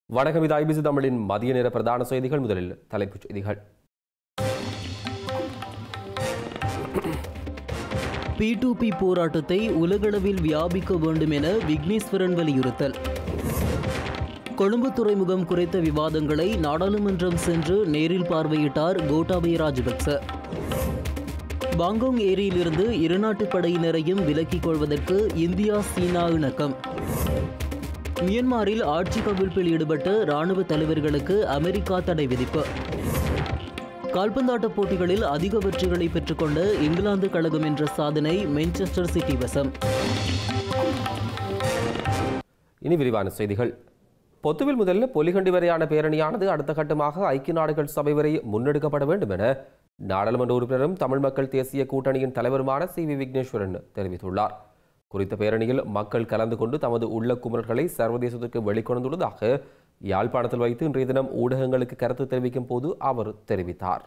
வணக்கம் இது ஐபிசி தமிழின் மதிய நேர பிரதான செய்திகள் முதலில் தலைப்புச் செய்திகள் பி டு பி போராட்டத்தை உலகளவில் வியாபிக்க வேண்டும் என விக்னேஸ்வரன் வலியுறுத்தல் கொழும்பு துறைமுகம் குறித்த விவாதங்களை நாடாளுமன்றம் சென்று நேரில் பார்வையிட்டார் கோட்டாபய ராஜபக்ச பாங்கோங் ஏரியிலிருந்து இருநாட்டு படையினரையும் விலக்கிக் கொள்வதற்கு இந்தியா சீனா இணக்கம் மியன்மாரில் ஆட்சி கவிழ்ப்பில் ஈடுபட்ட இராணுவ தலைவர்களுக்கு அமெரிக்கா தடை விதிப்பு கால்பந்தாட்ட போட்டிகளில் அதிக வெற்றிகளை பெற்றுக்கொண்ட இங்கிலாந்து கழகம் என்ற சாதனை மான்செஸ்டர் சிட்டி வசம் இனி விரிவான செய்திகள் பொத்துவில் முதல்ல பொலிகண்டி வரையான பேரணியானது அடுத்த கட்டமாக ஐக்கிய நாடுகள் சபை வரை முன்னெடுக்கப்பட வேண்டும் என நாடாளுமன்ற உறுப்பினரும் தமிழ் மக்கள் தேசிய கூட்டணியின் தலைவருமான சி வி விக்னேஸ்வரன் தெரிவித்துள்ளார் குறித்த பேரணியில் மக்கள் கலந்து கொண்டு தமது உள்ள குமரல்களை சர்வதேசத்திற்கு வெளிக்கொணர்ந்துள்ளதாக யாழ்ப்பாணத்தில் வைத்து இன்றைய தினம் ஊடகங்களுக்கு கருத்து தெரிவிக்கும் போது அவர் தெரிவித்தார்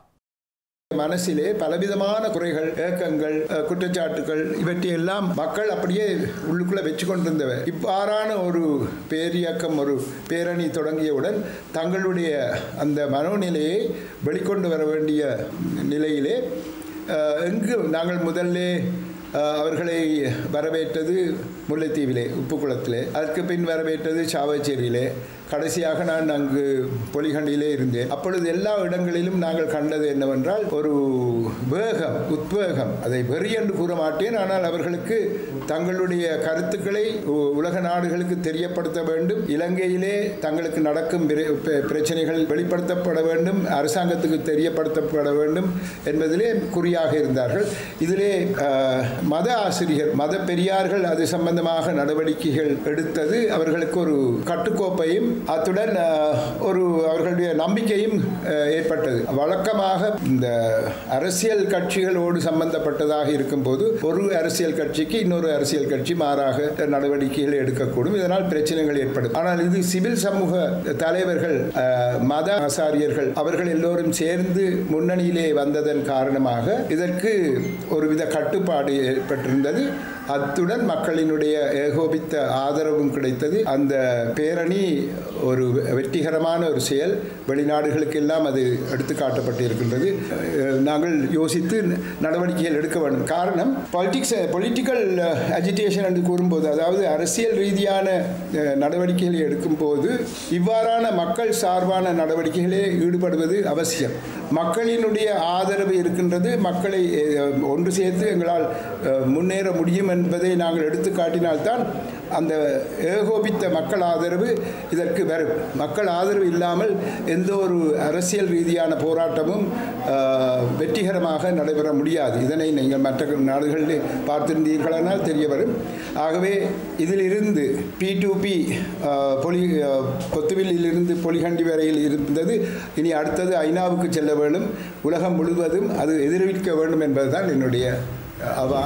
மனசிலே பலவிதமான குறைகள் ஏக்கங்கள் அஹ், குற்றச்சாட்டுகள் இவற்றையெல்லாம் மக்கள் அப்படியே உள்ளுக்குள்ள வச்சு கொண்டிருந்தவர் இவ்வாறான ஒரு பேரியக்கம் ஒரு பேரணி தொடங்கியவுடன் தங்களுடைய அந்த மனோநிலையை வெளிக்கொண்டு வர வேண்டிய நிலையிலே அஹ், எங்கு நாங்கள் முதல்ல அஹ், அவர்களை வரவேற்றது முல்லைத்தீவிலே உப்புக்குளத்திலே அதற்கு பின் வரவேற்றது சாவச்சேரியிலே கடைசியாக நான் அங்கு பொலிகண்டியிலே இருந்தேன் அப்பொழுது எல்லா இடங்களிலும் நாங்கள் கண்டது என்னவென்றால் ஒரு வேகம் உத்வேகம் அதை வெறி என்று கூற மாட்டேன் ஆனால் அவர்களுக்கு தங்களுடைய கருத்துக்களை உ- உலக நாடுகளுக்கு தெரியப்படுத்த வேண்டும் இலங்கையிலே தங்களுக்கு நடக்கும் பிர- பி- பிரச்சனைகள் வெளிப்படுத்தப்பட வேண்டும் அரசாங்கத்துக்கு தெரியப்படுத்தப்பட வேண்டும் என்பதிலே குறியாக இருந்தார்கள் இதிலே அஹ், மத ஆசிரியர் மத பெரியார்கள் அது சம்பந்தமாக நடவடிக்கைகள் எடுத்தது அவர்களுக்கு ஒரு கட்டுக்கோப்பையும் அத்துடன் அஹ், ஒரு அவர்களுடைய நம்பிக்கையும் அஹ், ஏற்பட்டது வழக்கமாக இந்த அரசியல் கட்சிகளோடு சம்பந்தப்பட்டதாக இருக்கும்போது ஒரு அரசியல் கட்சிக்கு இன்னொரு அரசியல் கட்சி மாறாக நடவடிக்கைகள் எடுக்கக்கூடும் இதனால் பிரச்சனைகள் ஏற்படும் ஆனால் இது சிவில் சமூக தலைவர்கள் அஹ், மத ஆசாரியர்கள் அவர்கள் எல்லோரும் சேர்ந்து முன்னணியிலே வந்ததன் காரணமாக இதற்கு ஒருவித கட்டுப்பாடு ஏற்பட்டிருந்தது அத்துடன் மக்களினுடைய ஏகோபித்த ஆதரவும் கிடைத்தது அந்த பேரணி ஒரு வெற்றிகரமான ஒரு செயல் வெளிநாடுகளுக்கெல்லாம் அது எடுத்து காட்டப்பட்டு இருக்கின்றது அஹ், நாங்கள் யோசித்து நடவடிக்கைகள் எடுக்க வேண்டும் காரணம் பாலிட்டிக்ஸ் பொலிட்டிக்கல் அஜிடேஷன் என்று கூறும்போது அதாவது அரசியல் ரீதியான அஹ், நடவடிக்கைகளை எடுக்கும்போது இவ்வாறான மக்கள் சார்பான நடவடிக்கைகளே ஈடுபடுவது அவசியம் மக்களினுடைய ஆதரவு இருக்கின்றது மக்களை அஹ், ஒன்று சேர்த்து எங்களால் அஹ், முன்னேற முடியும் என்பதை நாங்கள் எடுத்து காட்டினால்தான் அந்த ஏகோபித்த மக்கள் ஆதரவு இதற்கு வரும் மக்கள் ஆதரவு இல்லாமல் எந்த ஒரு அரசியல் ரீதியான போராட்டமும் அஹ், வெற்றிகரமாக நடைபெற முடியாது இதனை நீங்கள் மற்ற நாடுகளில் பார்த்திருந்தீர்களானால் தெரிய வரும் ஆகவே இதிலிருந்து பி டு பி பொலி அஹ், கொத்துவிலில் இருந்து பொலிகண்டி வரையில் இருந்தது இனி அடுத்தது ஐநாவுக்கு செல்ல வேண்டும் உலகம் முழுவதும் அது எதிர்விக்க வேண்டும் என்பதுதான் என்னுடைய அஹ், அவா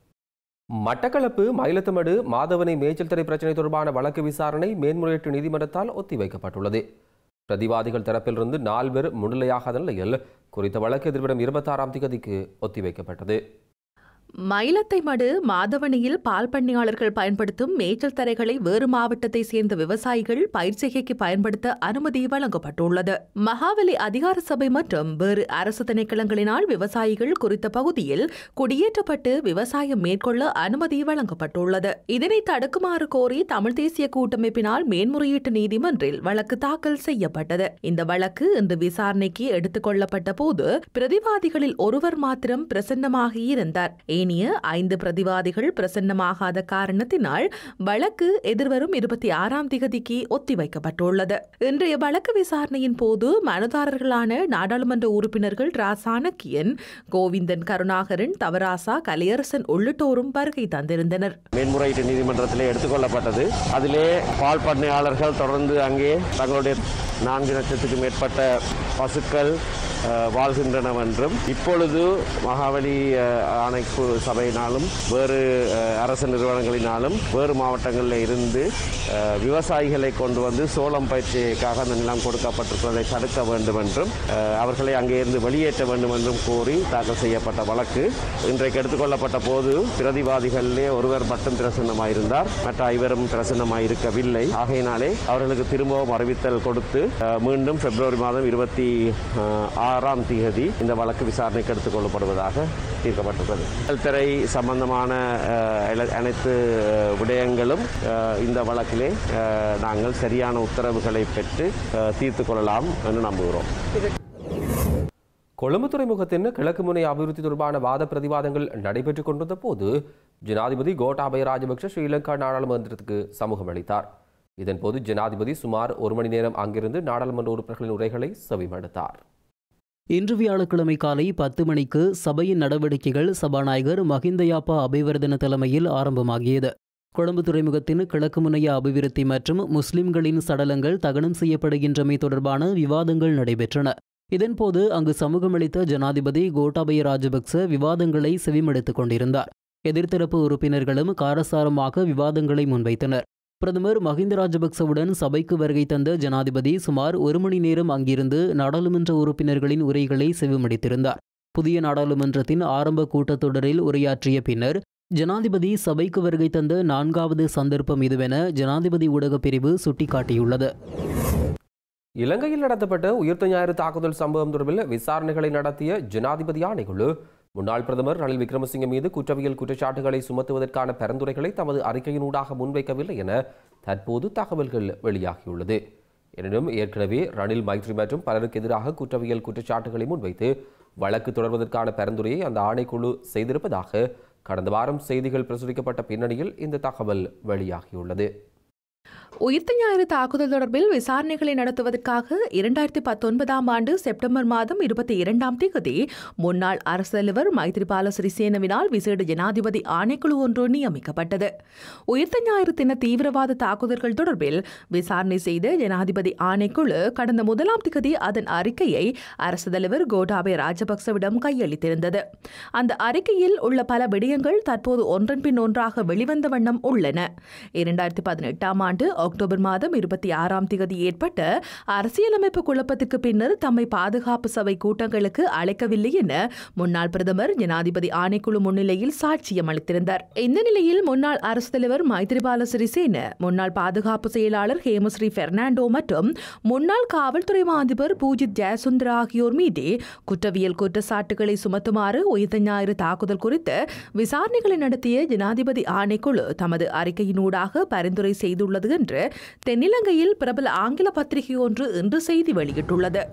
மட்டக்களப்பு மயிலத்தமடு மாதவனை மேய்ச்சல் தடை பிரச்சினை தொடர்பான வழக்கு விசாரணை மேன்முறையீட்டு நீதிமன்றத்தால் ஒத்திவைக்கப்பட்டுள்ளது பிரதிவாதிகள் தரப்பிலிருந்து நால்வர் முன்னிலையாகாத நிலையில் குறித்த வழக்கு எதிர்வரும் இருபத்தாறாம் தேதிக்கு ஒத்திவைக்கப்பட்டது மயிலத்தை மடு மாதவனியில் பால் பண்ணையாளர்கள் பயன்படுத்தும் மேய்ச்சல் தரைகளை வேறு மாவட்டத்தை சேர்ந்த விவசாயிகள் பயிர்ச்செய்கைக்கு பயன்படுத்த அனுமதி வழங்கப்பட்டுள்ளது மகாவலி அதிகார சபை மற்றும் வேறு அரசு திணைக்களங்களினால் விவசாயிகள் குறித்த பகுதியில் குடியேற்றப்பட்டு விவசாயம் மேற்கொள்ள அனுமதி வழங்கப்பட்டுள்ளது இதனை தடுக்குமாறு கோரி தமிழ் தேசிய கூட்டமைப்பினால் மேன்முறையீட்டு நீதிமன்றில் வழக்கு தாக்கல் செய்யப்பட்டது இந்த வழக்கு இன்று விசாரணைக்கு எடுத்துக் கொள்ளப்பட்ட போது பிரதிவாதிகளில் ஒருவர் மாத்திரம் பிரசன்னமாக இருந்தார் ஏனைய ஐந்து பிரதிவாதிகள் பிரசன்னமாகாத காரணத்தினால் வழக்கு எதிர்வரும் இருபத்தி ஆறாம் திகதிக்கு ஒத்திவைக்கப்பட்டுள்ளது இன்றைய வழக்கு விசாரணையின் போது மனுதாரர்களான நாடாளுமன்ற உறுப்பினர்கள் ரா சாணக்கியன் கோவிந்தன் கருணாகரன் தவராசா கலையரசன் உள்ளிட்டோரும் வருகை தந்திருந்தனர் மேன்முறையீட்டு நீதிமன்றத்திலே எடுத்துக்கொள்ளப்பட்டது அதிலே பால் பண்ணையாளர்கள் தொடர்ந்து அங்கே தங்களுடைய நான்கு லட்சத்துக்கு மேற்பட்ட பசுக்கள் அஹ், வாழ்கின்றனவென்றும் இப்பொழுது மகாவலி அஹ், ஆணைக்கு சபையினாலும் வேறு அஹ், அரசு நிறுவனங்களினாலும் வேறு மாவட்டங்களில் இருந்து அஹ், விவசாயிகளை கொண்டு வந்து சோளம் பயிற்சிக்காக அந்த நிலம் கொடுக்கப்பட்டிருப்பதை தடுக்க வேண்டும் என்றும் அஹ், அவர்களை அங்கே இருந்து வெளியேற்ற வேண்டும் என்றும் கோரி தாக்கல் செய்யப்பட்ட வழக்கு இன்றைக்கு எடுத்துக்கொள்ளப்பட்ட போது பிரதிவாதிகளிலே ஒருவர் மட்டும் பிரசன்னமாயிருந்தார் மற்ற ஐவரும் பிரசன்னமாயிருக்கவில்லை ஆகையினாலே அவர்களுக்கு திரும்பவும் அறிவித்தல் கொடுத்து அஹ், மீண்டும் பிப்ரவரி மாதம் இருபத்தி அஹ், ஆறாம் தேதி இந்த வழக்கு விசாரணைக்கு எடுத்துக் கொள்ளப்படுவதாக தீர்க்கப்பட்டுள்ளது கல்தரை சம்பந்தமான அஹ், எல- அனைத்து அஹ், விடயங்களும் அஹ், இந்த வழக்கிலே அஹ், நாங்கள் சரியான உத்தரவுகளை பெற்று அஹ், தீர்த்து கொள்ளலாம் என்று நம்புகிறோம் கொழும்பு துறைமுகத்தின் கிழக்கு முனை அபிவிருத்தி தொடர்பான வாத பிரதிவாதங்கள் நடைபெற்றுக் கொண்டிருந்த போது ஜனாதிபதி கோட்டாபய ராஜபக்ஷ ஸ்ரீலங்கா நாடாளுமன்றத்துக்கு சமூகம் அளித்தார் இதன்போது ஜனாதிபதி சுமார் ஒரு மணி நேரம் அங்கிருந்து நாடாளுமன்ற உறுப்பினர்களின் உரைகளை செவிமடுத்தார் இன்று வியாழக்கிழமை காலை பத்து மணிக்கு சபையின் நடவடிக்கைகள் சபாநாயகர் மஹிந்தயாப்பா அபிவர்தன தலைமையில் ஆரம்பமாகியது கொழும்பு துறைமுகத்தின் கிழக்கு முனைய அபிவிருத்தி மற்றும் முஸ்லிம்களின் சடலங்கள் தகனம் செய்யப்படுகின்றமை தொடர்பான விவாதங்கள் நடைபெற்றன இதன்போது அங்கு சமூகமளித்த ஜனாதிபதி கோட்டாபய ராஜபக்ச விவாதங்களை செவிமடுத்துக் கொண்டிருந்தார் எதிர்த்தரப்பு உறுப்பினர்களும் காரசாரமாக விவாதங்களை முன்வைத்தனர் பிரதமர் மஹிந்த ராஜபக்சவுடன் சபைக்கு வருகை தந்த ஜனாதிபதி சுமார் ஒரு மணி நேரம் அங்கிருந்து நாடாளுமன்ற உறுப்பினர்களின் உரைகளை செவிமடித்திருந்தார் புதிய நாடாளுமன்றத்தின் ஆரம்ப கூட்டத்தொடரில் உரையாற்றிய பின்னர் ஜனாதிபதி சபைக்கு வருகை தந்த நான்காவது சந்தர்ப்பம் இதுவென ஜனாதிபதி ஊடகப் பிரிவு சுட்டிக்காட்டியுள்ளது இலங்கையில் நடத்தப்பட்ட உயிர்த்த ஞாயிறு தாக்குதல் சம்பவம் தொடர்பில் விசாரணைகளை நடத்திய ஜனாதிபதி ஆணைக்குழு முன்னாள் பிரதமர் ரணில் விக்ரமசிங்க மீது குற்றவியல் குற்றச்சாட்டுகளை சுமத்துவதற்கான பரிந்துரைகளை தமது அறிக்கையினூடாக முன்வைக்கவில்லை என தற்போது தகவல்கள் வெளியாகியுள்ளது எனினும் ஏற்கனவே ரணில் மைத்ரி மற்றும் பலருக்கு எதிராக குற்றவியல் குற்றச்சாட்டுகளை முன்வைத்து வழக்கு தொடர்வதற்கான பரிந்துரையை அந்த ஆணைக்குழு செய்திருப்பதாக கடந்த வாரம் செய்திகள் பிரசுரிக்கப்பட்ட பின்னணியில் இந்த தகவல் வெளியாகியுள்ளது உயிர்த்த ஞாயிறு தாக்குதல் தொடர்பில் விசாரணைகளை நடத்துவதற்காக இரண்டாயிரத்தி பத்தொன்பதாம் ஆண்டு செப்டம்பர் மாதம் இருபத்தி இரண்டாம் தேதி முன்னாள் அரசு தலைவர் மைத்ரிபால சிறிசேனவினால் விசேட ஜனாதிபதி ஆணைக்குழு ஒன்று நியமிக்கப்பட்டது உயிர்த்த ஞாயிறு தின தீவிரவாத தாக்குதல்கள் தொடர்பில் விசாரணை செய்த ஜனாதிபதி ஆணைக்குழு கடந்த முதலாம் திகதி அதன் அறிக்கையை அரசு தலைவர் கோட்டாபய ராஜபக்சவிடம் கையளித்திருந்தது அந்த அறிக்கையில் உள்ள பல விடயங்கள் தற்போது ஒன்றன் பின் ஒன்றாக வெளிவந்த வண்ணம் உள்ளன இரண்டாயிரத்தி பதினெட்டாம் ஆண்டு அக்டோபர் மாதம் இருபத்தி ஆறாம் தேதி ஏற்பட்ட அரசியலமைப்பு குழப்பத்துக்கு பின்னர் தம்மை பாதுகாப்பு சபை கூட்டங்களுக்கு அழைக்கவில்லை என முன்னாள் பிரதமர் ஜனாதிபதி ஆணைக்குழு முன்னிலையில் சாட்சியம் அளித்திருந்தார் இந்த நிலையில் முன்னாள் அரசு தலைவர் மைத்ரிபால சிறிசேன முன்னாள் பாதுகாப்பு செயலாளர் ஹேமஸ்ரீ பெர்னாண்டோ மற்றும் முன்னாள் காவல்துறை மா அதிபர் பூஜித் ஜெயசுந்தர் ஆகியோர் மீது குற்றவியல் குற்றச்சாட்டுகளை சுமத்துமாறு உயிர்த்த ஞாயிறு தாக்குதல் குறித்து விசாரணைகளை நடத்திய ஜனாதிபதி ஆணைக்குழு தமது அறிக்கையினூடாக பரிந்துரை செய்துள்ளது என்று தென்னிலங்கையில் பிரபல ஆங்கில பத்திரிகை ஒன்று இன்று செய்தி வெளியிட்டுள்ளது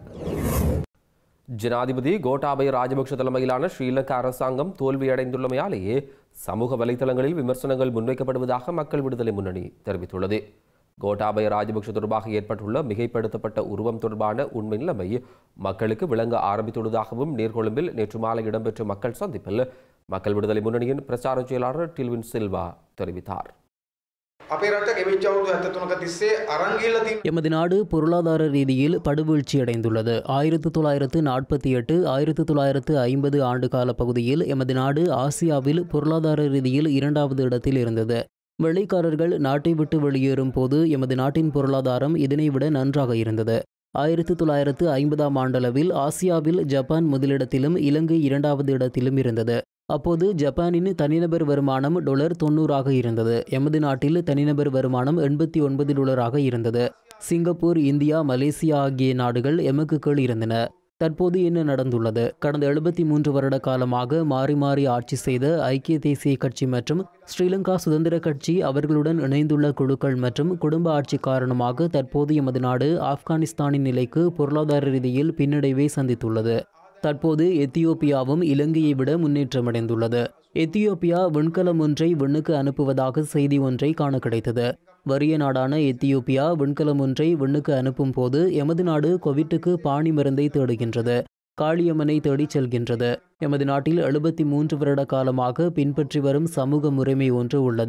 ஜனாதிபதி கோட்டாபய ராஜபக்ஷ தலைமையிலான ஸ்ரீலங்கா அரசாங்கம் தோல்வியடைந்துள்ளமையாலேயே சமூக வலைதளங்களில் விமர்சனங்கள் முன்வைக்கப்படுவதாக மக்கள் விடுதலை முன்னணி தெரிவித்துள்ளது கோட்டாபய ராஜபக்ஷ தொடர்பாக ஏற்பட்டுள்ள மிகைப்படுத்தப்பட்ட உருவம் தொடர்பான உண்மை நிலைமை மக்களுக்கு விளங்க ஆரம்பித்துள்ளதாகவும் நீர்கொழும்பில் நேற்று மாலை இடம்பெற்ற மக்கள் சந்திப்பில் மக்கள் விடுதலை முன்னணியின் பிரச்சார செயலாளர் டில்வின் சில்வா தெரிவித்தார் අපේ රට ගෙවිච්ච අවුරුදු 73ක තිස්සේ අරන් ගිහිල්ලා තියෙන எமது நாடு பொருளாதார ரீதியில் படுவீழ்ச்சி அடைந்துள்ளது ஆயிரத்து தொள்ளாயிரத்து நாற்பத்தி எட்டு ஆயிரத்து தொள்ளாயிரத்து ஐம்பது ஆண்டு கால பகுதியில் எமது நாடு ஆசியாவில் பொருளாதார ரீதியில் இரண்டாவது இடத்தில் இருந்தது வெள்ளைக்காரர்கள் நாட்டை விட்டு வெளியேறும் போது எமது நாட்டின் பொருளாதாரம் இதனை விட நன்றாக இருந்தது ஆயிரத்து தொள்ளாயிரத்து ஐம்பதாம் ஆண்டளவில் ஆசியாவில் ஜப்பான் முதலிடத்திலும் இலங்கை இரண்டாவது இடத்திலும் இருந்தது அப்போது ஜப்பானின் தனிநபர் வருமானம் டொலர் தொண்ணூறாக இருந்தது எமது நாட்டில் தனிநபர் வருமானம் எண்பத்தி ஒன்பது டாலராக இருந்தது சிங்கப்பூர் இந்தியா மலேசியா ஆகிய நாடுகள் எமக்கு கீழ் இருந்தன தற்போது என்ன நடந்துள்ளது கடந்த எழுபத்தி மூன்று வருட காலமாக மாறி மாறி ஆட்சி செய்த ஐக்கிய தேசிய கட்சி மற்றும் ஸ்ரீலங்கா சுதந்திர கட்சி அவர்களுடன் இணைந்துள்ள குழுக்கள் மற்றும் குடும்ப ஆட்சி காரணமாக தற்போது எமது நாடு ஆப்கானிஸ்தானின் நிலைக்கு பொருளாதார ரீதியில் பின்னடைவை சந்தித்துள்ளது தற்போது எத்தியோப்பியாவும் இலங்கையை விட முன்னேற்றமடைந்துள்ளது எத்தியோப்பியா விண்கலம் ஒன்றை விண்ணுக்கு அனுப்புவதாக செய்தி ஒன்றை காண கிடைத்தது வறிய நாடான எத்தியோப்பியா விண்கலம் ஒன்றை விண்ணுக்கு அனுப்பும் போது எமது நாடு கோவிட்டுக்கு பாணி மருந்தை தேடுகின்றது காளியம்மனை தேடிச் செல்கின்றது எமது நாட்டில் எழுபத்தி மூன்று வருட காலமாக பின்பற்றி வரும் சமூக முறைமை ஒன்று உள்ளது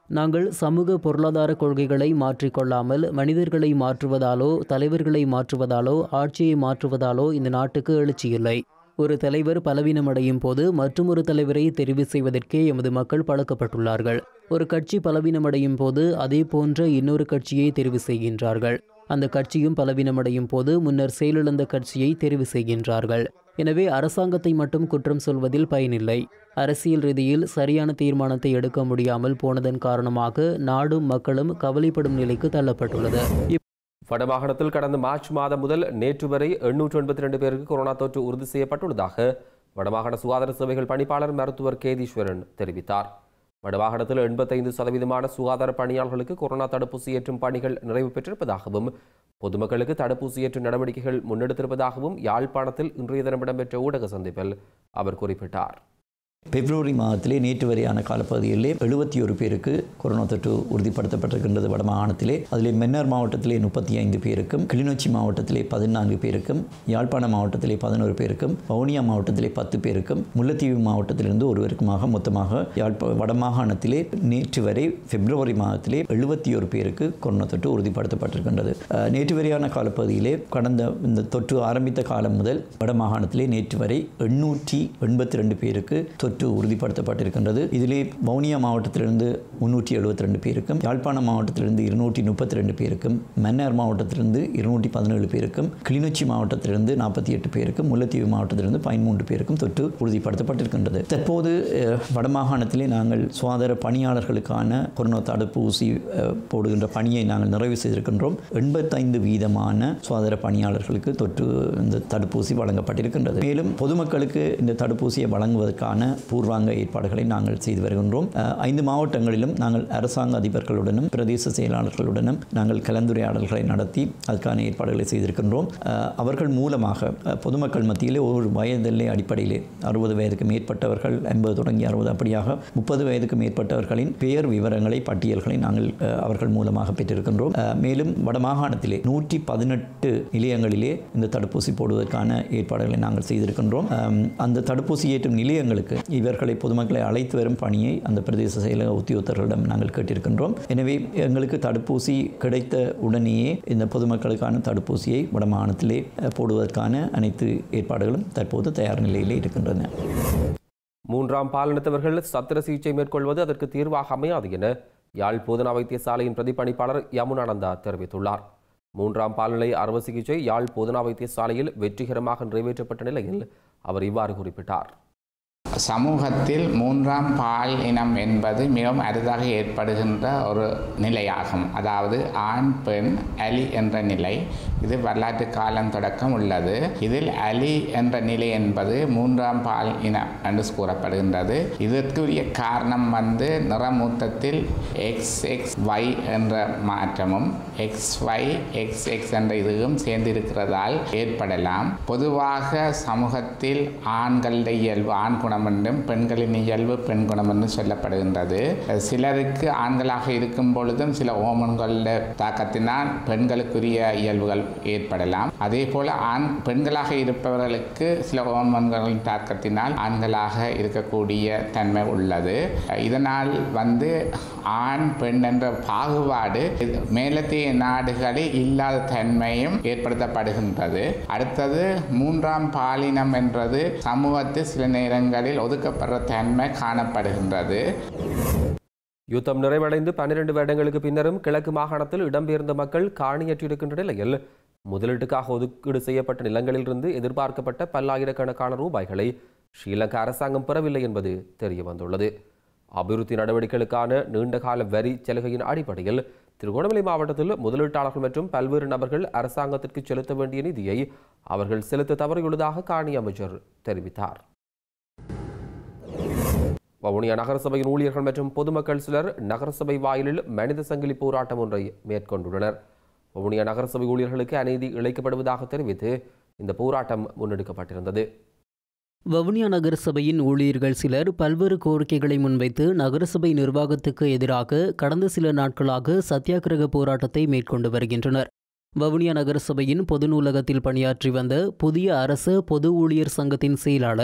நாங்கள் சமூக பொருளாதார கொள்கைகளை மாற்றிக்கொள்ளாமல் மனிதர்களை மாற்றுவதாலோ தலைவர்களை மாற்றுவதாலோ ஆட்சியை மாற்றுவதாலோ இந்த நாட்டுக்கு எழுச்சியில்லை ஒரு தலைவர் பலவீனமடையும் போது மற்றொரு தலைவரை தெரிவு செய்வதற்கே எமது மக்கள் பழக்கப்பட்டுள்ளார்கள் ஒரு கட்சி பலவீனமடையும் போது அதே போன்ற இன்னொரு கட்சியை தெரிவு செய்கின்றார்கள் அந்த கட்சியும் பலவீனமடையும் போது முன்னர் செயலிழந்த கட்சியை தெரிவு செய்கின்றார்கள் எனவே அரசாங்கத்தை மட்டும் குற்றம் சொல்வதில் பயனில்லை அரசியல் ரீதியில் சரியான தீர்மானத்தை எடுக்க முடியாமல் போனதன் காரணமாக நாடும் மக்களும் கவலைப்படும் நிலைக்கு தள்ளப்பட்டுள்ளது வடமாகாணத்தில் கடந்த மார்ச் மாதம் முதல் நேற்று வரை எண்ணூற்று எண்பத்தி ரெண்டு பேருக்கு கொரோனா தொற்று உறுதி செய்யப்பட்டுள்ளதாக வடமாகாண சுகாதார சேவைகள் பணிப்பாளர் மருத்துவர் கேதீஸ்வரன் தெரிவித்தார் வடமாகாணத்தில் எண்பத்தைந்து சதவீதமான சுகாதார பணியாளர்களுக்கு கொரோனா தடுப்பூசி ஏற்றும் பணிகள் நிறைவு பெற்றிருப்பதாகவும் பொதுமக்களுக்கு தடுப்பூசி ஏற்றும் நடவடிக்கைகள் முன்னெடுத்திருப்பதாகவும் யாழ்ப்பாணத்தில் இன்றைய தினம் இடம்பெற்ற ஊடக சந்திப்பில் அவர் குறிப்பிட்டார் பிப்ரவரி மாதத்திலே நேற்று வரையான காலப்பகுதியிலே எழுபத்தி ஒரு பேருக்கு கொரோனா தொற்று உறுதிப்படுத்தப்பட்டிருக்கின்றது வடமாகாணத்திலே அதிலே மன்னார் மாவட்டத்திலே முப்பத்தி ஐந்து பேருக்கும் கிளிநொச்சி மாவட்டத்திலே பதினான்கு பேருக்கும் யாழ்ப்பாண மாவட்டத்திலே பதினோரு பேருக்கும் வவுனியா மாவட்டத்திலே பத்து பேருக்கும் முல்லைத்தீவு மாவட்டத்திலிருந்து ஒருவருக்குமாக மொத்தமாக யாழ்ப்பா வடமாகாணத்திலே நேற்று வரை பிப்ரவரி மாதத்திலே எழுபத்தி ஒரு பேருக்கு கொரோனா தொற்று உறுதிப்படுத்தப்பட்டிருக்கின்றது அஹ், நேற்று வரையான காலப்பகுதியிலே கடந்த இந்த தொற்று ஆரம்பித்த காலம் முதல் வடமாகாணத்திலே நேற்று வரை எண்ணூற்றி எண்பத்தி ரெண்டு பேருக்கு தொற்று உறுதிப்படுத்தப்பட்டிருக்கின்றது இதிலே வவுனியா மாவட்டத்திலிருந்து முன்னூற்றி எழுபத்தி ரெண்டு பேருக்கும் யாழ்ப்பாணம் மாவட்டத்திலிருந்து இருநூற்றி முப்பத்தி ரெண்டு பேருக்கும் மன்னார் மாவட்டத்திலிருந்து இருநூற்றி பதினேழு பேருக்கும் கிளிநொச்சி மாவட்டத்திலிருந்து நாற்பத்தி எட்டு பேருக்கும் முல்லைத்தீவு மாவட்டத்திலிருந்து பதிமூன்று பேருக்கும் தொற்று உறுதிப்படுத்தப்பட்டிருக்கின்றது தற்போது அஹ், வடமாகாணத்திலே நாங்கள் சுகாதார பணியாளர்களுக்கான கொரோனா தடுப்பூசி அஹ், போடுகின்ற பணியை நாங்கள் நிறைவு செய்திருக்கின்றோம் எண்பத்தைந்து வீதமான சுகாதார பணியாளர்களுக்கு தொற்று இந்த தடுப்பூசி வழங்கப்பட்டிருக்கின்றது மேலும் பொதுமக்களுக்கு இந்த தடுப்பூசியை வழங்குவதற்கான பூர்வாங்க ஏற்பாடுகளை நாங்கள் செய்து வருகின்றோம் அஹ், ஐந்து மாவட்டங்களிலும் நாங்கள் அரசாங்க அதிபர்களுடனும் பிரதேச செயலாளர்களுடனும் நாங்கள் கலந்துரையாடல்களை நடத்தி அதுக்கான ஏற்பாடுகளை செய்திருக்கின்றோம் அஹ், அவர்கள் மூலமாக அஹ், பொதுமக்கள் மத்தியிலே ஒரு வயதில்லை அடிப்படையிலே அறுபது வயதுக்கு மேற்பட்டவர்கள் ஐம்பது தொடங்கி அறுபது அப்படியாக முப்பது வயதுக்கு மேற்பட்டவர்களின் பெயர் விவரங்களை பட்டியல்களை நாங்கள் அஹ், அவர்கள் மூலமாக பெற்றிருக்கின்றோம் அஹ், மேலும் வடமாகாணத்திலே நூற்றி பதினெட்டு நிலையங்களிலே இந்த தடுப்பூசி போடுவதற்கான ஏற்பாடுகளை நாங்கள் செய்திருக்கின்றோம் அம், அந்த தடுப்பூசி ஏற்றும் நிலையங்களுக்கு இவர்களை பொதுமக்களை அழைத்து வரும் பணியை அந்த பிரதேச செயலக உத்தியோகத்தர்களிடம் நாங்கள் கேட்டிருக்கின்றோம் எனவே எங்களுக்கு தடுப்பூசி கிடைத்த உடனேயே இந்த பொதுமக்களுக்கான தடுப்பூசியை வடமாகாணத்திலே அஹ், போடுவதற்கான அனைத்து ஏற்பாடுகளும் தற்போது தயார் நிலையிலே இருக்கின்றன மூன்றாம் பாலினத்தவர்கள் சத்திர சிகிச்சை மேற்கொள்வது அதற்கு தீர்வாக அமையாது என யாழ் போதனா வைத்தியசாலையின் பிரதிபலிப்பாளர் யமுனானந்தா தெரிவித்துள்ளார் மூன்றாம் பால்நிலை அறுவை சிகிச்சை யாழ் போதனா வைத்தியசாலையில் வெற்றிகரமாக நிறைவேற்றப்பட்ட நிலையில் அவர் இவ்வாறு குறிப்பிட்டார் சமூகத்தில் மூன்றாம் பால் இனம் என்பது மிகவும் அரிதாக ஏற்படுகின்ற ஒரு நிலையாகும் அதாவது ஆண் பெண் அலி என்ற நிலை இது வரலாற்று காலம் தொடக்கம் உள்ளது இதில் அலி என்ற நிலை என்பது மூன்றாம் பால் இனம் என்று கூறப்படுகின்றது இதற்குரிய காரணம் வந்து நிறமூத்தத்தில் எக்ஸ் எக்ஸ் ஒய் என்ற மாற்றமும் எக்ஸ் ஒய் எக்ஸ் எக்ஸ் என்ற இதுவும் சேர்ந்திருக்கிறதால் ஏற்படலாம் பொதுவாக சமூகத்தில் ஆண்களுடைய இயல்பு ஆண் குணம் என்றும் பெண்களின் இயல்பு பெண் குணம் என்று சொல்லப்படுகின்றது சிலருக்கு ஆண்களாக இருக்கும் பொழுதும் சில ஓமன்களுடைய தாக்கத்தினால் பெண்களுக்குரிய இயல்புகள் ஏற்படலாம் அதே போல ஆண் பெண்களாக இருப்பவர்களுக்கு சில ஓமன்களின் தாக்கத்தினால் ஆண்களாக இருக்கக்கூடிய தன்மை உள்ளது இதனால் வந்து ஆண் பெண் என்ற பாகுபாடு மேலத்திய நாடுகளில் இல்லாத தன்மையும் ஏற்படுத்தப்படுகின்றது அடுத்தது மூன்றாம் பாலினம் என்றது சமூகத்தில் சில நேரங்களில் ஒதுக்கப்படுற தன்மை காணப்படுகின்றது யுத்தம் நிறைவடைந்து பன்னிரண்டு வருடங்களுக்கு பின்னரும் கிழக்கு மாகாணத்தில் இடம்பெயர்ந்த மக்கள் காணியற்றிருக்கின்ற நிலையில் முதலீட்டுக்காக ஒதுக்கீடு செய்யப்பட்ட நிலங்களிலிருந்து எதிர்பார்க்கப்பட்ட பல்லாயிரக்கணக்கான ரூபாய்களை ஸ்ரீலங்கா அரசாங்கம் பெறவில்லை என்பது தெரிய வந்துள்ளது அபிவிருத்தி நடவடிக்கைகளுக்கான நீண்டகால வரி சலுகையின் அடிப்படையில் திருகோணமலை மாவட்டத்தில் முதலீட்டாளர்கள் மற்றும் பல்வேறு நபர்கள் அரசாங்கத்திற்கு செலுத்த வேண்டிய நிதியை அவர்கள் செலுத்த தவறியுள்ளதாக காணி அமைச்சர் தெரிவித்தார் வவுனியா நகரசபையின் ஊழியர்கள் மற்றும் பொதுமக்கள் சிலர் நகரசபை வாயிலில் மனித சங்கிலி போராட்டம் ஒன்றை மேற்கொண்டுள்ளனர் வவுனியா நகரசபை ஊழியர்களுக்கு அநீதி இழைக்கப்படுவதாக தெரிவித்து இந்த போராட்டம் முன்னெடுக்கப்பட்டிருந்தது வவுனியா நகரசபையின் ஊழியர்கள் சிலர் பல்வேறு கோரிக்கைகளை முன்வைத்து நகரசபை நிர்வாகத்துக்கு எதிராக கடந்த சில நாட்களாக சத்தியாகிரக போராட்டத்தை மேற்கொண்டு வருகின்றனர் வவுனியா நகரசபையின் பொது நூலகத்தில் பணியாற்றி வந்த புதிய அரசு பொது ஊழியர் சங்கத்தின் செயலாளர்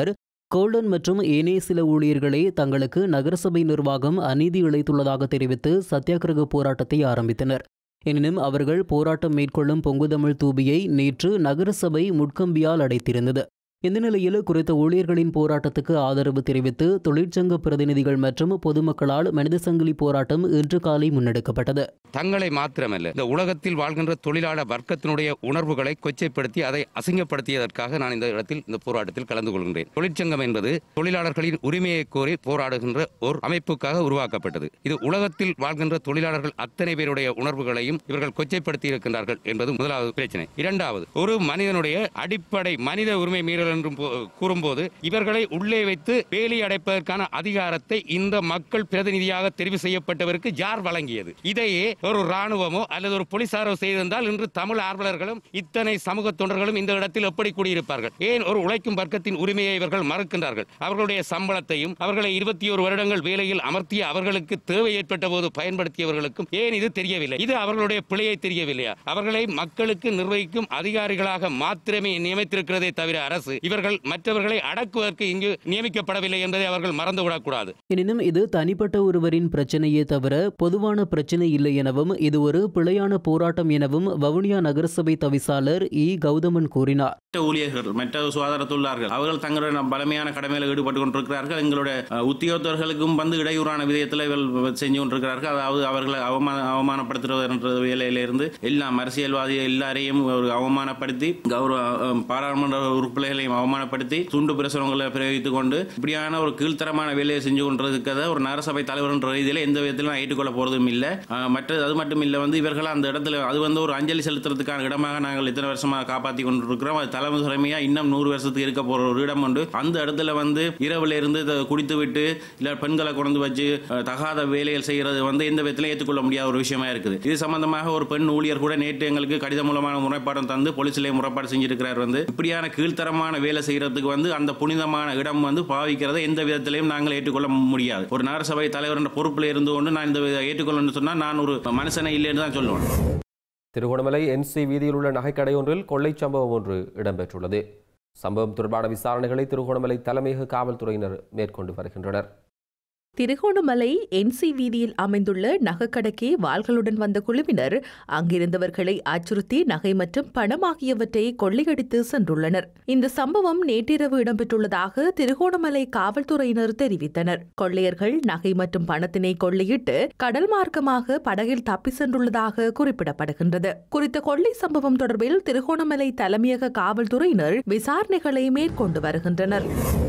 கோல்டன் மற்றும் ஏனைய சில ஊழியர்களே தங்களுக்கு நகரசபை நிர்வாகம் அநீதி இழைத்துள்ளதாக தெரிவித்து சத்தியாகிரக போராட்டத்தை ஆரம்பித்தனர் எனினும் அவர்கள் போராட்டம் மேற்கொள்ளும் பொங்குதமிழ் தூபியை நேற்று நகரசபை முட்கம்பியால் அடைத்திருந்தது இந்த நிலையில் குறித்த ஊழியர்களின் போராட்டத்துக்கு ஆதரவு தெரிவித்து தொழிற்சங்க பிரதிநிதிகள் மற்றும் பொதுமக்களால் மனித சங்கிலி போராட்டம் இன்று காலை முன்னெடுக்கப்பட்டது தங்களை மாத்திரமல்ல இந்த உலகத்தில் வாழ்கின்ற தொழிலாளர் வர்க்கத்தினுடைய உணர்வுகளை கொச்சைப்படுத்தி அதை அசிங்கப்படுத்தியதற்காக நான் இந்த இடத்தில் இந்த போராட்டத்தில் கலந்து கொள்கின்றேன் தொழிற்சங்கம் என்பது தொழிலாளர்களின் உரிமையை கோரி போராடுகின்ற ஒரு அமைப்புக்காக உருவாக்கப்பட்டது இது உலகத்தில் வாழ்கின்ற தொழிலாளர்கள் அத்தனை பேருடைய உணர்வுகளையும் இவர்கள் கொச்சைப்படுத்தி இருக்கின்றார்கள் என்பது முதலாவது பிரச்சனை இரண்டாவது ஒரு மனிதனுடைய அடிப்படை மனித உரிமை மீறல் என்று போ- கூறும்போது இவர்களை உள்ளே வைத்து வேலி அடைப்பதற்கான அதிகாரத்தை இந்த மக்கள் பிரதிநிதியாக தெரிவு செய்யப்பட்டவருக்கு யார் வழங்கியது இதையே ஒரு ராணுவமோ அல்லது ஒரு போலீசாரோ செய்திருந்தால் இன்று தமிழ் ஆர்வலர்களும் இத்தனை சமூக தொண்டர்களும் இந்த இடத்தில் எப்படி கூடியிருப்பார்கள் ஏன் ஒரு உழைக்கும் வர்க்கத்தின் உரிமையை இவர்கள் மறுக்கின்றார்கள் அவர்களுடைய சம்பளத்தையும் அவர்களை இருபத்தி ஒரு வருடங்கள் வேலையில் அமர்த்திய அவர்களுக்கு தேவை ஏற்பட்ட போது பயன்படுத்தியவர்களுக்கும் ஏன் இது தெரியவில்லை இது அவர்களுடைய பிழையை தெரியவில்லையா அவர்களை மக்களுக்கு நிர்வகிக்கும் அதிகாரிகளாக மாத்திரமே நியமித்திருக்கிறதே தவிர அரசு இவர்கள் மற்றவர்களை அடக்குவதற்கு இங்கு நியமிக்கப்படவில்லை என்பதை அவர்கள் மறந்துவிடக்கூடாது எனினும் இது தனிப்பட்ட ஒருவரின் பிரச்சனையே தவிர பொதுவான பிரச்சனை இல்லை எனவும் இது ஒரு பிழையான போராட்டம் எனவும் வவுனியா நகரசபை தவிசாளர் இ கௌதமன் கூறினார் மற்ற ஊழியர்கள் மற்ற சுகாதார தொழிலாளர்கள் அவர்கள் தங்களுடைய பலமையான கடமையில் ஈடுபட்டு கொண்டிருக்கிறார்கள் எங்களுடைய அஹ், உத்தியோகத்தர்களுக்கும் வந்து இடையூறான விதயத்தில் இவர்கள் செஞ்சு கொண்டிருக்கிறார்கள் அதாவது அவர்களை அவமான அவமானப்படுத்துறது என்ற வேலையிலிருந்து எல்லாம் அரசியல்வாதி எல்லாரையும் ஒரு அவமானப்படுத்தி கௌரவ அஹ், பாராளுமன்ற உறுப்பினர்களையும் அவமானப்படுத்தி துண்டு பிரசுரங்களை பிரயோகித்துக் கொண்டு இப்படியான ஒரு கீழ்த்தரமான வேலையை செஞ்சு கொண்டிருக்கிறத ஒரு நகரசபை தலைவர் என்ற ரீதியில் எந்த விதத்திலும் நான் ஏற்றுக்கொள்ள போறதும் இல்லை அஹ், மற்றது அது மட்டும் இல்லை வந்து இவர்கள் அந்த இடத்துல அது வந்து ஒரு அஞ்சலி செலுத்துறதுக்கான இடமாக நாங்கள் இத்தனை வருஷமாக காப்பாற்றி கொண்டிருக்கிறோம் அது தலைமுறைமையா இன்னும் நூறு வருஷத்துக்கு இருக்க போற ஒரு இடம் உண்டு அந்த இடத்துல வந்து இரவுல இருந்து இதை குடித்து விட்டு இல்ல பெண்களை கொண்டு வச்சு அஹ், தகாத வேலைகள் செய்யறது வந்து எந்த விதத்திலும் ஏற்றுக்கொள்ள முடியாத ஒரு விஷயமா இருக்குது இது சம்பந்தமாக ஒரு பெண் ஊழியர் கூட நேற்று எங்களுக்கு கடிதம் மூலமான முறைப்பாடம் தந்து போலீஸ்ல முறைப்பாடு செஞ்சிருக்கிறார் வந்து இப்படியான கீழ்த்தரமான வேலை செய்யறதுக்கு வந்து அந்த புனிதமான இடம் வந்து பாவிக்கிறதை எந்த விதத்திலையும் நாங்கள் ஏற்றுக்கொள்ள முடியாது ஒரு நகரசபை தலைவர் என்ற பொறுப்பில் இருந்து கொண்டு நான் இந்த ஏற்றுக்கொள்ளணும்னு சொன்னா நான் ஒரு மனுஷனை இல்லைன்னு தான் சொல்லுவேன் திருகோணமலை என்சி வீதியில் உள்ள நகைக்கடை ஒன்றில் கொள்ளைச் சம்பவம் ஒன்று இடம்பெற்றுள்ளது சம்பவம் தொடர்பான விசாரணைகளை திருகோணமலை தலைமையக காவல்துறையினர் மேற்கொண்டு வருகின்றனர் திருகோணமலை என்சி வீதியில் அமைந்துள்ள நகைக்கடைக்கு வாள்களுடன் வந்த குழுவினர் அங்கிருந்தவர்களை அச்சுறுத்தி நகை மற்றும் பணம் ஆகியவற்றை கொள்ளையடித்து சென்றுள்ளனர் இந்த சம்பவம் நேற்றிரவு இடம்பெற்றுள்ளதாக திருகோணமலை காவல்துறையினர் தெரிவித்தனர் கொள்ளையர்கள் நகை மற்றும் பணத்தினை கொள்ளையிட்டு கடல் மார்க்கமாக படகில் தப்பி சென்றுள்ளதாக குறிப்பிடப்படுகின்றது குறித்த கொள்ளை சம்பவம் தொடர்பில் திருகோணமலை தலைமையக காவல்துறையினர் விசாரணைகளை மேற்கொண்டு வருகின்றனர்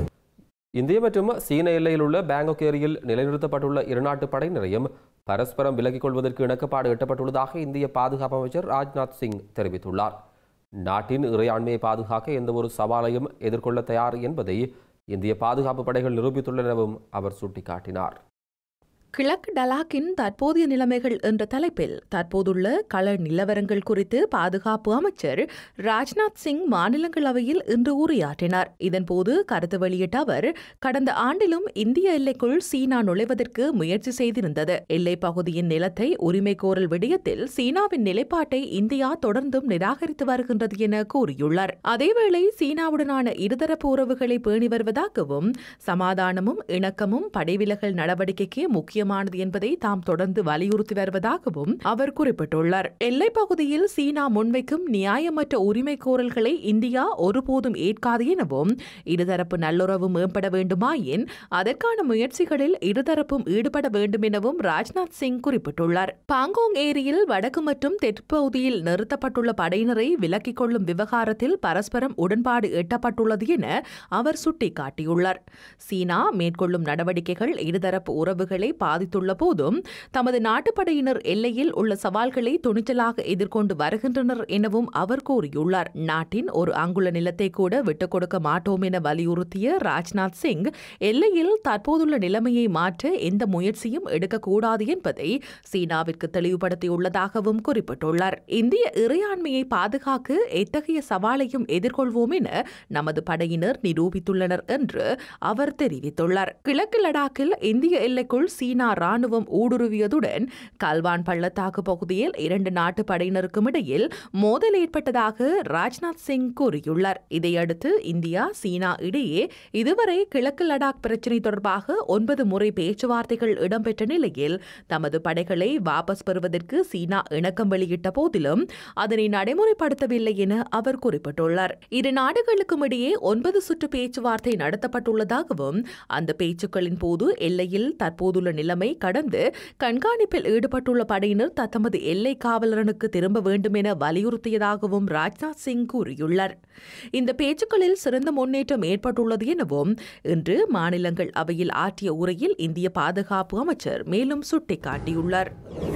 இந்திய மற்றும் சீன எல்லையில் உள்ள பேங்காக் ஏரியில் நிலைநிறுத்தப்பட்டுள்ள இருநாட்டு படையினரையும் பரஸ்பரம் விலக்கிக் கொள்வதற்கு இணக்கப்பாடு எட்டப்பட்டுள்ளதாக இந்திய பாதுகாப்பு அமைச்சர் ராஜ்நாத் சிங் தெரிவித்துள்ளார் நாட்டின் இறையாண்மையை பாதுகாக்க எந்தவொரு சவாலையும் எதிர்கொள்ள தயார் என்பதை இந்திய பாதுகாப்பு படைகள் நிரூபித்துள்ளன எனவும் அவர் சுட்டிக்காட்டினார் கிழக்கு டலாக்கின் தற்போதைய நிலைமைகள் என்ற தலைப்பில் தற்போதுள்ள கள நிலவரங்கள் குறித்து பாதுகாப்பு அமைச்சர் ராஜ்நாத் சிங் மாநிலங்களவையில் இன்று உரையாற்றினார் இதன்போது கருத்து வெளியிட்ட அவர் கடந்த ஆண்டிலும் இந்திய எல்லைக்குள் சீனா நுழைவதற்கு முயற்சி செய்திருந்தது எல்லைப் பகுதியின் நிலத்தை உரிமை கோரல் விடயத்தில் சீனாவின் நிலைப்பாட்டை இந்தியா தொடர்ந்தும் நிராகரித்து வருகின்றது என கூறியுள்ளார் அதேவேளை சீனாவுடனான இருதரப்பு உறவுகளை பேணி வருவதாகவும் சமாதானமும் இணக்கமும் படைவிலகல் நடவடிக்கைக்கு முக்கியமானது என்பதை தாம் தொடர்ந்து வலியுறுத்தி வருவதாகவும் அவர் குறிப்பிட்டுள்ளார் எல்லைப் பகுதியில் சீனா முன்வைக்கும் நியாயமற்ற உரிமை கோரல்களை இந்தியா ஒருபோதும் ஏற்காது எனவும் இருதரப்பு நல்லுறவு மேம்பட வேண்டுமாயின் அதற்கான முயற்சிகளில் இருதரப்பும் ஈடுபட வேண்டும் எனவும் ராஜ்நாத் சிங் குறிப்பிட்டுள்ளார் பாங்கோங் ஏரியில் வடக்கு மற்றும் தெற்கு பகுதியில் நிறுத்தப்பட்டுள்ள படையினரை விலக்கிக் கொள்ளும் விவகாரத்தில் பரஸ்பரம் உடன்பாடு எட்டப்பட்டுள்ளது என அவர் சுட்டிக்காட்டியுள்ளார் சீனா மேற்கொள்ளும் நடவடிக்கைகள் இருதரப்பு உறவுகளை பாதித்துள்ள போதும் தமது நாட்டுப்படையினர் எல்லையில் உள்ள சவால்களை துணிச்சலாக எதிர்கொண்டு வருகின்றனர் எனவும் அவர் கூறியுள்ளார் நாட்டின் ஒரு அங்குல நிலத்தை கூட விட்டுக் கொடுக்க மாட்டோம் என வலியுறுத்திய ராஜ்நாத் சிங் எல்லையில் தற்போதுள்ள நிலைமையை மாற்ற எந்த முயற்சியும் எடுக்கக்கூடாது என்பதை சீனாவிற்கு தெளிவுபடுத்தியுள்ளதாகவும் குறிப்பிட்டுள்ளார் இந்திய இறையாண்மையை பாதுகாக்க எத்தகைய சவாலையும் எதிர்கொள்வோம் என நமது படையினர் நிரூபித்துள்ளனர் என்று அவர் தெரிவித்துள்ளார் கிழக்கு லடாக்கில் இந்திய எல்லைக்குள் சீனா சீனா ராணுவம் ஊடுருவியதுடன் கல்வான் பள்ளத்தாக்கு பகுதியில் இரண்டு நாட்டு படையினருக்கும் இடையில் மோதல் ஏற்பட்டதாக ராஜ்நாத் சிங் கூறியுள்ளார் இதையடுத்து இந்தியா சீனா இடையே இதுவரை கிழக்கு லடாக் பிரச்சினை தொடர்பாக ஒன்பது முறை பேச்சுவார்த்தைகள் இடம்பெற்ற நிலையில் தமது படைகளை வாபஸ் பெறுவதற்கு சீனா இணக்கம் வெளியிட்ட போதிலும் அதனை நடைமுறைப்படுத்தவில்லை என அவர் குறிப்பிட்டுள்ளார் இரு நாடுகளுக்கும் இடையே ஒன்பது சுற்று பேச்சுவார்த்தை நடத்தப்பட்டுள்ளதாகவும் அந்த பேச்சுக்களின் போது எல்லையில் தற்போதுள்ள நிலைமை கடந்து கண்காணிப்பில் ஈடுபட்டுள்ள படையினர் தத்தமது எல்லை காவலரனுக்கு திரும்ப வேண்டும் என வலியுறுத்தியதாகவும் ராஜ்நாத் சிங் கூறியுள்ளார் இந்த பேச்சுக்களில் சிறந்த முன்னேற்றம் ஏற்பட்டுள்ளது எனவும் இன்று மாநிலங்கள் அவையில் ஆற்றிய உரையில் இந்திய பாதுகாப்பு அமைச்சர் மேலும் சுட்டிக்காட்டியுள்ளார்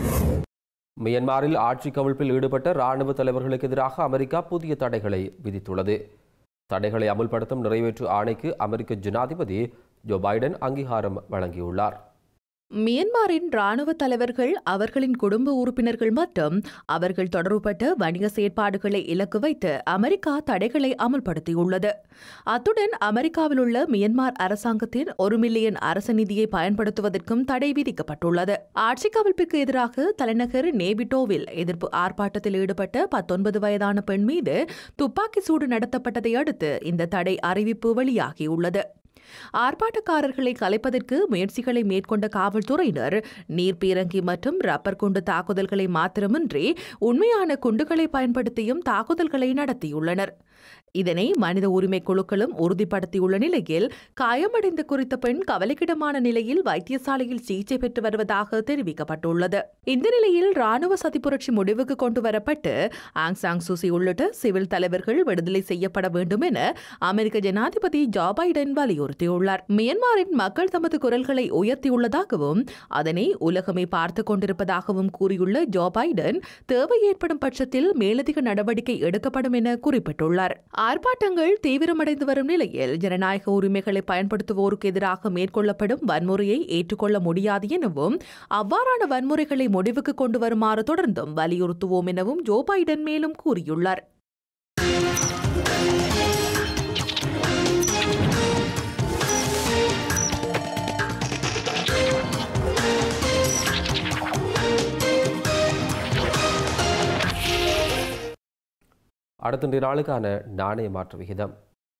மியன்மாரில் ஆட்சி கவிழ்ப்பில் ஈடுபட்ட ராணுவ தலைவர்களுக்கு எதிராக அமெரிக்கா புதிய தடைகளை விதித்துள்ளது தடைகளை அமுல்படுத்தும் நிறைவேற்று ஆணைக்கு அமெரிக்க ஜனாதிபதி ஜோ பைடன் அங்கீகாரம் வழங்கியுள்ளார் மியன்மாரின் ராணுவ தலைவர்கள் அவர்களின் குடும்ப உறுப்பினர்கள் மற்றும் அவர்கள் தொடர்புபட்ட வணிக செயற்பாடுகளை இலக்கு வைத்து அமெரிக்கா தடைகளை அமல்படுத்தியுள்ளது அத்துடன் அமெரிக்காவில் உள்ள மியன்மார் அரசாங்கத்தின் ஒரு மில்லியன் அரசு நிதியை பயன்படுத்துவதற்கும் தடை விதிக்கப்பட்டுள்ளது ஆட்சி கவிழ்ப்புக்கு எதிராக தலைநகர் நேபிட்டோவில் எதிர்ப்பு ஆர்ப்பாட்டத்தில் ஈடுபட்ட பத்தொன்பது வயதான பெண் மீது துப்பாக்கி சூடு நடத்தப்பட்டதை அடுத்து இந்த தடை அறிவிப்பு வெளியாகியுள்ளது ஆர்ப்பாட்டக்காரர்களை கலைப்பதற்கு முயற்சிகளை மேற்கொண்ட காவல்துறையினர் நீர்பீரங்கி மற்றும் ரப்பர் குண்டு தாக்குதல்களை மாத்திரமின்றி உண்மையான குண்டுகளை பயன்படுத்தியும் தாக்குதல்களை நடத்தியுள்ளனர் இதனை மனித உரிமை குழுக்களும் உறுதிப்படுத்தியுள்ள நிலையில் காயமடைந்த குறித்த பெண் கவலைக்கிடமான நிலையில் வைத்தியசாலையில் சிகிச்சை பெற்று வருவதாக தெரிவிக்கப்பட்டுள்ளது இந்த நிலையில் ராணுவ சதிப்புரட்சி முடிவுக்கு கொண்டு வரப்பட்டு ஆங் சாங் சூசி உள்ளிட்ட சிவில் தலைவர்கள் விடுதலை செய்யப்பட வேண்டும் என அமெரிக்க ஜனாதிபதி ஜோ பைடன் வலியுறுத்தியுள்ளார் மியன்மாரின் மக்கள் தமது குரல்களை உயர்த்தியுள்ளதாகவும் அதனை உலகமே பார்த்துக் கொண்டிருப்பதாகவும் கூறியுள்ள ஜோ பைடன் தேவை ஏற்படும் பட்சத்தில் மேலதிக நடவடிக்கை எடுக்கப்படும் என குறிப்பிட்டுள்ளார் ஆர்ப்பாட்டங்கள் தீவிரமடைந்து வரும் நிலையில் ஜனநாயக உரிமைகளை பயன்படுத்துவோருக்கு எதிராக மேற்கொள்ளப்படும் வன்முறையை ஏற்றுக்கொள்ள முடியாது எனவும் அவ்வாறான வன்முறைகளை முடிவுக்கு கொண்டு வருமாறு தொடர்ந்தும் வலியுறுத்துவோம் எனவும் ஜோ பைடன் மேலும் கூறியுள்ளார் அடுத்த இன்றைய நாளுக்கான நாணய மாற்று விகிதம்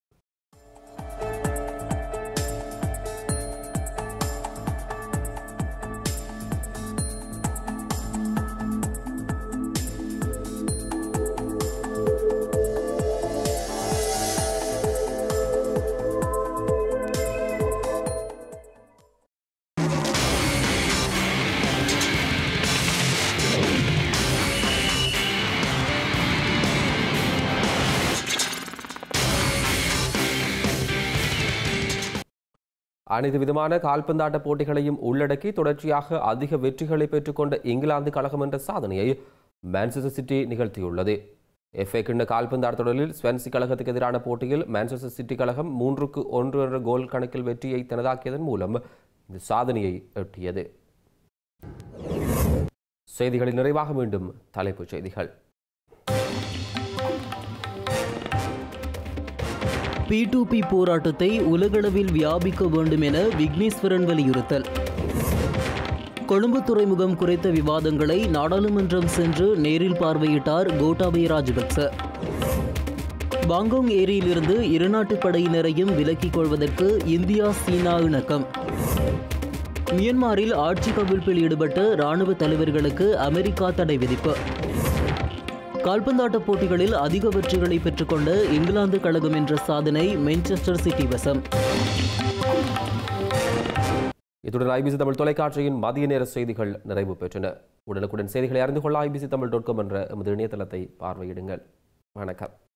அனைத்து விதமான கால்பந்தாட்ட போட்டிகளையும் உள்ளடக்கி தொடர்ச்சியாக அதிக வெற்றிகளை பெற்றுக்கொண்ட இங்கிலாந்து கழகம் என்ற சாதனையை மான்செஸ்டர் சிட்டி நிகழ்த்தியுள்ளது எஃப்ஏ கிண்ண கால்பந்தாட்ட தொடரில் ஸ்வென்சி கழகத்துக்கு எதிரான போட்டியில் மான்செஸ்டர் சிட்டி கழகம் மூன்றுக்கு ஒன்று என்ற கோல் கணக்கில் வெற்றியை தனதாக்கியதன் மூலம் இந்த சாதனையை எட்டியது செய்திகளில் நிறைவாக மீண்டும் தலைப்புச் செய்திகள் பி டு பி போராட்டத்தை உலகளவில் வியாபிக்க வேண்டும் என விக்னேஸ்வரன் வலியுறுத்தல் கொழும்பு துறைமுகம் குறித்த விவாதங்களை நாடாளுமன்றம் சென்று நேரில் பார்வையிட்டார் கோட்டாபய ராஜபக்ச பாங்கோங் ஏரியிலிருந்து இருநாட்டு படையினரையும் விலக்கிக் கொள்வதற்கு இந்தியா சீனா இணக்கம் மியன்மாரில் ஆட்சி கவிழ்ப்பில் ஈடுபட்ட ராணுவ தலைவர்களுக்கு அமெரிக்கா தடை விதிப்பு கால்பந்தாட்ட போட்டிகளில் அதிக வெற்றிகளை பெற்றுக்கொண்ட இங்கிலாந்து கழகம் என்ற சாதனை மென்செஸ்டர் சிட்டி வசம் இத்துடன் ஐபிசி தமிழ் தொலைக்காட்சியின் மதிய நேர செய்திகள் நிறைவு பெற்றன உடனுக்குடன் செய்திகளை அறிந்து கொள்ள ஐபிசி தமிழ் டாட் காம் என்ற எமது இணையதளத்தை பார்வையிடுங்கள் வணக்கம்